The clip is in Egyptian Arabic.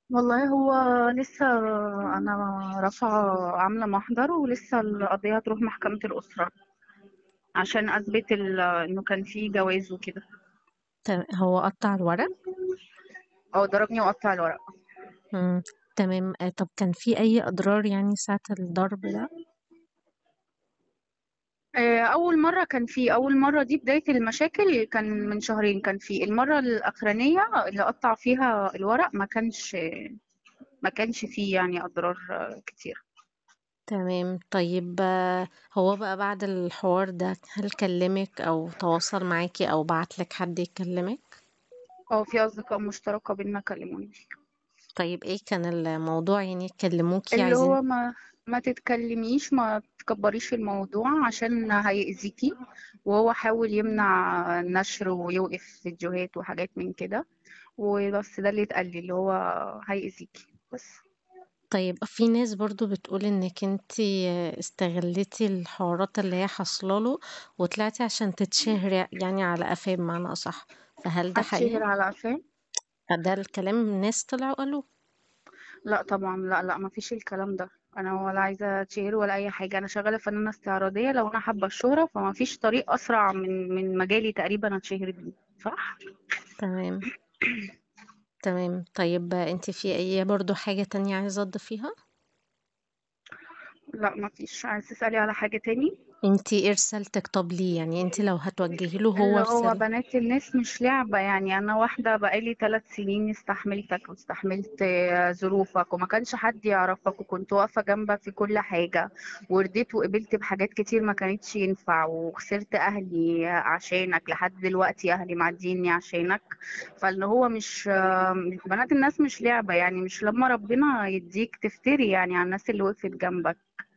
والله هو لسه انا رافعه عامله محضر ولسه القضيه هتروح محكمه الاسره عشان اثبت ال- انه كان في جواز وكده ت- هو قطع الورق او ضربني وقطع الورق مم. تمام آه، طب كان في أي أضرار يعني ساعة الضرب ده آه، اول مره كان في اول مره دي بدايه المشاكل كان من شهرين كان في المره الاخرانيه اللي قطع فيها الورق ما كانش ما كانش فيه يعني اضرار آه، كتير تمام طيب آه، هو بقى بعد الحوار ده هل كلمك أو تواصل معاكي أو بعتلك حد يكلمك اه في اصدقاء مشتركه بينا كلموني طيب ايه كان الموضوع يعني كلموكي اللي عايزين هو ما ما تتكلميش ما تكبريش الموضوع عشان هيأذيكي وهو حاول يمنع النشر ويوقف فيديوهات وحاجات من كده وبس ده اللي اتقال لي اللي هو هيأذيكي بس طيب في ناس برضو بتقول انك انتي استغلتي الحوارات اللي هي حصلاله وطلعتي عشان تتشهري يعني على قفاه بمعنى أصح فهل ده اتشهر حقيقي؟ على قفاه ده الكلام الناس طلعوا قالوه لا طبعا لا لا ما فيش الكلام ده انا ولا عايزه اتشهر ولا اي حاجه انا شغاله فنانه استعراضيه لو انا حابه الشهره فما فيش طريق اسرع من من مجالي تقريبا اتشهر بيه صح تمام تمام طيب انتي في اي برضو حاجة تانية عايزة تضيفيها؟ لا ما فيش عايز تسألي على حاجه تاني انتي ايه رسالتك طب ليه يعني انتي لو هتوجهي له هو اللي هو رسالة بنات الناس مش لعبة يعني أنا واحدة بقالي ثلاث سنين استحملتك واستحملت آه، ظروفك وما كانش حد يعرفك وكنت واقفة جنبك في كل حاجة ورضيت وقبلت بحاجات كتير ما كانتش ينفع وخسرت أهلي عشانك لحد دلوقتي أهلي معديني عشانك فاللي هو مش آه، بنات الناس مش لعبة يعني مش لما ربنا يديك تفتري يعني على الناس اللي وقفت جنبك